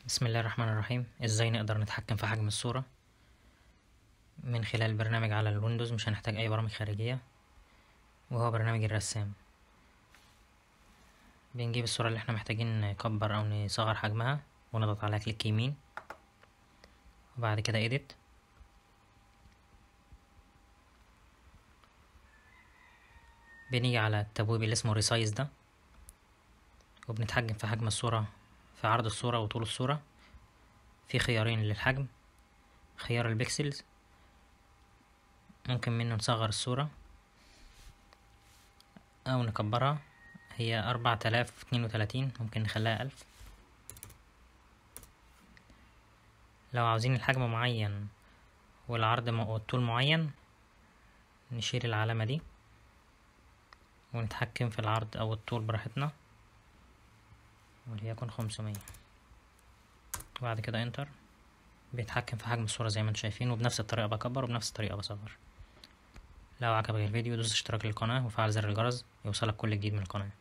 بسم الله الرحمن الرحيم ازاي نقدر نتحكم في حجم الصورة من خلال البرنامج على الويندوز مش هنحتاج اي برامج خارجية وهو برنامج الرسام بنجيب الصورة اللي احنا محتاجين نكبر او نصغر حجمها ونضغط عليها كليك يمين وبعد كده edit بنيجي على التبويب اللي اسمه ريسايز ده وبنتحكم في حجم الصورة في عرض الصورة وطول الصورة في خيارين للحجم خيار البكسلز ممكن منه نصغر الصورة أو نكبرها هي أربعة آلاف اتنين وتلاتين ممكن نخليها ألف لو عاوزين الحجم معين والعرض والطول معين نشيل العلامة دي ونتحكم في العرض أو الطول براحتنا وليكن خمسمية وبعد كده انتر بيتحكم في حجم الصورة زي ما انتم شايفين وبنفس الطريقة بكبر وبنفس الطريقة بصغر لو عجبك الفيديو دوس اشتراك للقناة وفعل زر الجرس يوصلك كل جديد من القناة